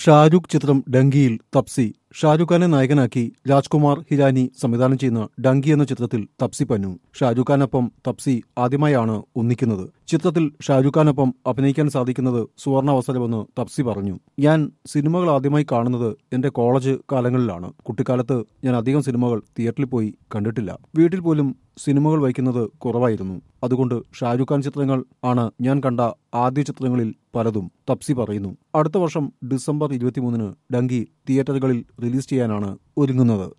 ഷാരൂഖ് ചിത്രം ഡങ്കിയിൽ തപ്സി ഷാരൂഖ് ഖാനെ നായകനാക്കി രാജ്കുമാർ ഹിരാനി സംവിധാനം ചെയ്യുന്ന ഡങ്കി എന്ന ചിത്രത്തിൽ തപ്സി പന്നു ഷാരൂഖ് ഖാനൊപ്പം തപ്സി ആദ്യമായാണ് ഒന്നിക്കുന്നത് ചിത്രത്തിൽ ഷാരൂഖ് ഖാനൊപ്പം അഭിനയിക്കാൻ സാധിക്കുന്നത് സുവർണ അവസരമെന്ന് തപ്സി പറഞ്ഞു ഞാൻ സിനിമകൾ ആദ്യമായി കാണുന്നത് എന്റെ കോളേജ് കാലങ്ങളിലാണ് കുട്ടിക്കാലത്ത് ഞാൻ അധികം സിനിമകൾ തിയേറ്ററിൽ പോയി കണ്ടിട്ടില്ല വീട്ടിൽ പോലും സിനിമകൾ വയ്ക്കുന്നത് കുറവായിരുന്നു അതുകൊണ്ട് ഷാരൂഖ് ഖാൻ ചിത്രങ്ങൾ ആണ് ഞാൻ കണ്ട ആദ്യ ചിത്രങ്ങളിൽ പലതും തപ്സി പറയുന്നു അടുത്ത വർഷം ഡിസംബർ ഇരുപത്തിമൂന്നിന് ഡങ്കി തിയേറ്ററുകളിൽ റിലീസ് ചെയ്യാനാണ് ഒരുങ്ങുന്നത്